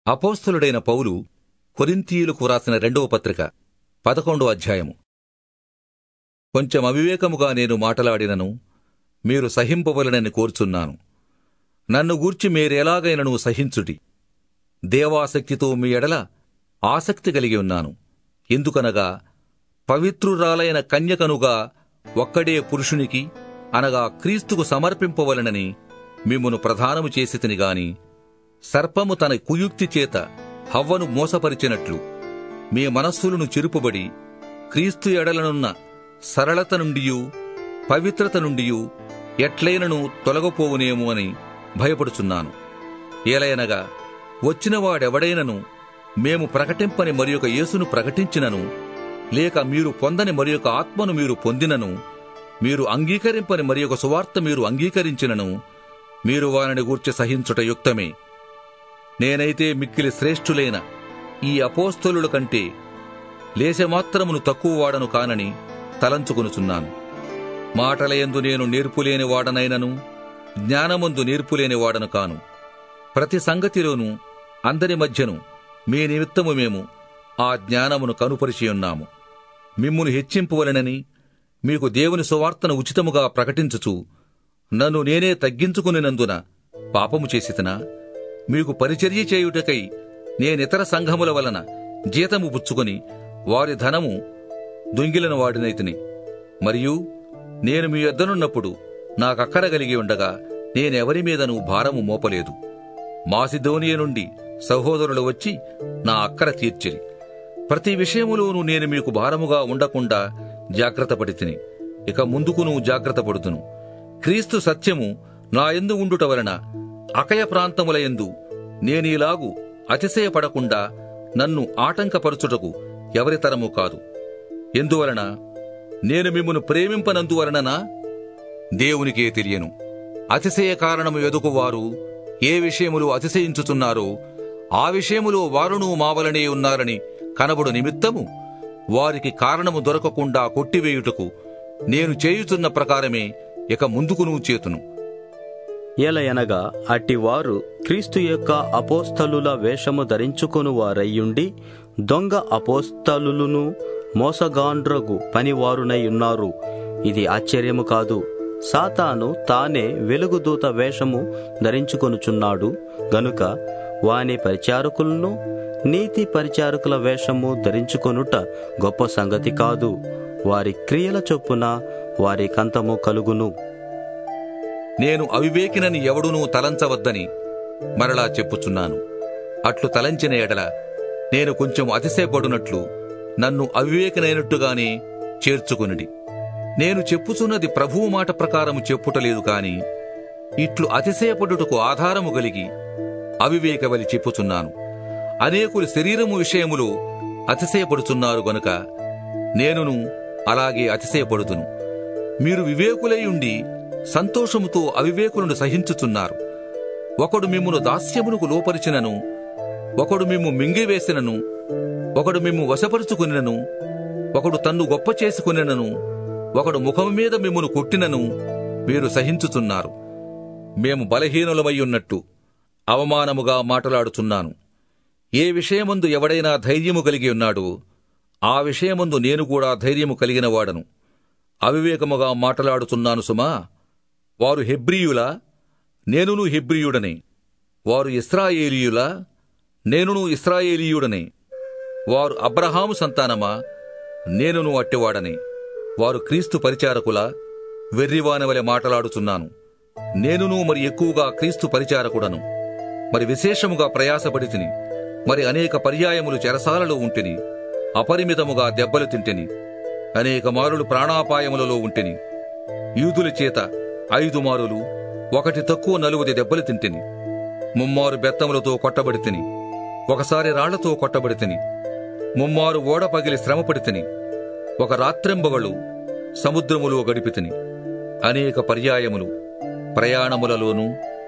అపోస్తలుడైన పౌలు కొరింథీయులకు వ్రాసిన రెండవ పత్రిక పదకొండో అధ్యాయము కొంచెం అవివేకముగా నేను మాటలాడినను మీరు సహింపవలనని కోరుచున్నాను నన్ను గూర్చి మీరెలాగైనను సహించుటి దేవాసక్తితో మీ ఎడల ఆసక్తి కలిగి ఉన్నాను ఎందుకనగా పవిత్రురాలైన కన్యకనుగా ఒక్కడే పురుషునికి అనగా క్రీస్తుకు సమర్పింపవలనని మిమ్మును ప్రధానము చేసి తిని గాని సర్పము తన కుయుక్తి చేత హవ్వను మోసపరిచినట్లు మీ మనస్సులను చెరుపుబడి క్రీస్తు ఎడలనున్న సరళత నుండియు పవిత్రత నుండియు ఎట్లైనను తొలగపోవునేమో అని భయపడుచున్నాను ఏలయనగా వచ్చినవాడెవడైనను మేము ప్రకటింపని మరి ఒక యేసును ప్రకటించినను లేక మీరు పొందని మరి ఒక ఆత్మను మీరు పొందినను మీరు అంగీకరింపని మరి ఒక సువార్త మీరు అంగీకరించినను మీరు వారిని గూర్చి సహించుట యుక్తమే నేనైతే మిక్కిలి శ్రేష్ఠులైన ఈ అపోస్తలుల కంటే లేశమాత్రమును తక్కువ వాడను కానని తలంచుకొనుచున్నాను మాటలయందు నేను నేర్పులేని వాడనైనను జ్ఞానమందు నేర్పులేని వాడను కాను ప్రతి సంగతిలోనూ అందరి మధ్యను మీ నిమిత్తము మేము ఆ జ్ఞానమును కనుపరిచి ఉన్నాము మిమ్మును హెచ్చింపవలెనని మీకు దేవుని సువార్తను ఉచితముగా ప్రకటించుచు నన్ను నేనే తగ్గించుకునినందున పాపము చేసితనా మీకు పరిచర్య చేయుటకై నేనితర సంఘముల వలన జీతము పుచ్చుకొని వారి ధనము దొంగిలిన వాడినైతిని మరియు నేను మీ యొద్దనున్నప్పుడు నాకక్కర కలిగి ఉండగా నేనెవరి మీదను భారము మోపలేదు మాసిధోనియ నుండి సహోదరులు వచ్చి నా అక్కర తీర్చిరి ప్రతి విషయములోనూ నేను మీకు భారముగా ఉండకుండా జాగ్రత్త పడితిని ఇక ముందుకును జాగ్రత్త పడుతును క్రీస్తు సత్యము నా ఎందు ఉండుట వలన అకయ ప్రాంతముల యందు నేనీలాగు అతిశయపడకుండా నన్ను ఆటంకపరచుటకు ఎవరితరము కాదు ఎందువలన నేను మిమ్మును ప్రేమింపనందువలననా దేవునికే తెలియను అతిశయ కారణము ఎదుకువారు ఏ విషయములు అతిశయించుచున్నారో ఆ విషయములో వారును మావలనే ఉన్నారని కనబడు నిమిత్తము వారికి కారణము దొరకకుండా కొట్టివేయుటకు నేను చేయుచున్న ప్రకారమే ఇక ముందుకును చేతును ఎలయనగా అట్టివారు క్రీస్తు యొక్క అపోస్తలుల వేషము ధరించుకొను వారయ్యుండి దొంగ అపోస్తలులను మోసగాండ్రగు పనివారునై ఉన్నారు ఇది ఆశ్చర్యము కాదు సాతాను తానే వెలుగుదూత వేషము ధరించుకొనుచున్నాడు గనుక వాని పరిచారకులను నీతి పరిచారకుల వేషము ధరించుకొనుట గొప్ప సంగతి కాదు వారి క్రియల చొప్పున వారి కంతము కలుగును నేను అవివేకినని ఎవడునూ తలంచవద్దని మరలా చెప్పుచున్నాను అట్లు తలంచిన ఎడల నేను కొంచెం అతిశయపడునట్లు నన్ను అవివేకనైనట్టుగానే చేర్చుకునిడి నేను చెప్పుచున్నది ప్రభువు మాట ప్రకారము చెప్పుటలేదు కాని ఇట్లు అతిశయపడుటకు ఆధారము కలిగి అవివేకవలి చెప్పుచున్నాను అనేకులు శరీరము విషయములో అతిశయపడుచున్నారు గనుక నేనును అలాగే అతిశయపడుతును మీరు వివేకులై ఉండి సంతోషముతో అవివేకులను సహించుచున్నారు ఒకడు మిమ్మును దాస్యమునకు లోపరిచినను ఒకడు మిమ్ము మింగివేసినను ఒకడు మిమ్ము వశపరుచుకునినను ఒకడు తన్ను గొప్ప చేసుకునినను ఒకడు ముఖము మీద మిమ్మును కొట్టినను మీరు సహించుచున్నారు మేము బలహీనులమై ఉన్నట్టు అవమానముగా మాటలాడుచున్నాను ఏ విషయమందు ఎవడైనా ధైర్యము కలిగి ఉన్నాడో ఆ విషయమందు నేను కూడా ధైర్యము కలిగిన వాడను అవివేకముగా మాటలాడుచున్నాను సుమా వారు హెబ్రీయులా నేనును హెబ్రీయుడనే వారు ఇస్రాయేలీయులా నేనును ఇస్రాయేలీయుడనే వారు అబ్రహాము సంతానమా నేనును అట్టివాడనే వారు క్రీస్తు పరిచారకులా వెర్రివానవలె మాటలాడుచున్నాను నేనును మరి ఎక్కువగా క్రీస్తు పరిచారకుడను మరి విశేషముగా ప్రయాసపడి తిని మరి అనేక పర్యాయములు చెరసాలలో ఉంటిని అపరిమితముగా దెబ్బలు తింటిని అనేక మారులు ప్రాణాపాయములలో ఉంటిని యూదుల చేత ఐదు మారులు ఒకటి తక్కువ నలుగుది దెబ్బలు తింటిని ముమ్మారు బెత్తములతో కొట్టబడి తిని ఒకసారి రాళ్లతో కొట్టబడి తిని ముమ్మారు ఓడ పగిలి శ్రమపడి తిని ఒక రాత్రింబగళ్ళు సముద్రములో గడిపి తిని అనేక పర్యాయములు ప్రయాణములలోనూ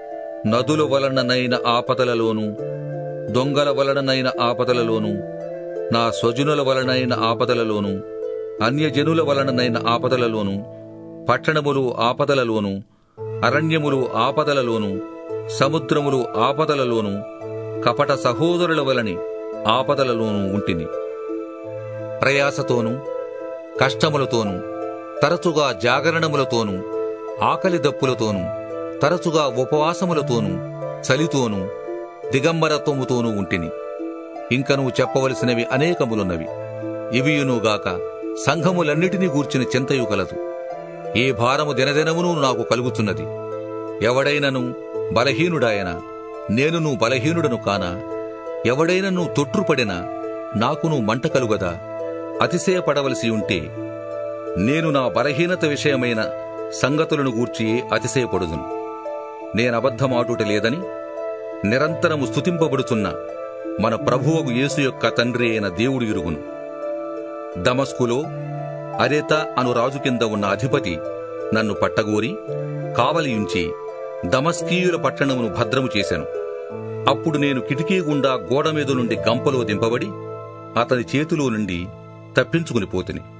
నదుల వలననైన ఆపదలలోనూ దొంగల వలననైన ఆపదలలోనూ నా స్వజనుల వలనైన ఆపదలలోనూ అన్యజనుల వలననైన ఆపదలలోనూ పట్టణములు ఆపదలలోనూ అరణ్యములు ఆపదలలోనూ సముద్రములు ఆపదలలోనూ కపట సహోదరుల వలని ఆపదలలోనూ ఉంటిని ప్రయాసతోనూ కష్టములతోనూ తరచుగా జాగరణములతోనూ ఆకలి దప్పులతోనూ తరచుగా ఉపవాసములతోనూ చలితోనూ దిగంబరత్వముతోనూ ఉంటిని ఇంకనూ చెప్పవలసినవి అనేకములున్నవి ఇవియునుగాక సంఘములన్నిటినీ గూర్చిన చింతయు కలదు ఏ భారము దినదినమును నాకు కలుగుతున్నది ఎవడైనను బలహీనుడాయన నేనును బలహీనుడను కానా ఎవడైనను తొట్రుపడినా నాకును మంట కలుగదా అతిశయపడవలసి ఉంటే నేను నా బలహీనత విషయమైన సంగతులను గూర్చి అతిశయపడుదును నేనబద్ధమాటుట లేదని నిరంతరము స్తుతింపబడుతున్న మన ప్రభువగు యేసు యొక్క తండ్రి అయిన దేవుడు ఇరుగును దమస్కులో అరేత అను రాజు కింద ఉన్న అధిపతి నన్ను పట్టగోరి కావలియుంచి దమస్కీయుల పట్టణమును భద్రము చేశాను అప్పుడు నేను కిటికీ గుండా గోడ మీద నుండి గంపలో దింపబడి అతని చేతిలో నుండి తప్పించుకుని పోతిని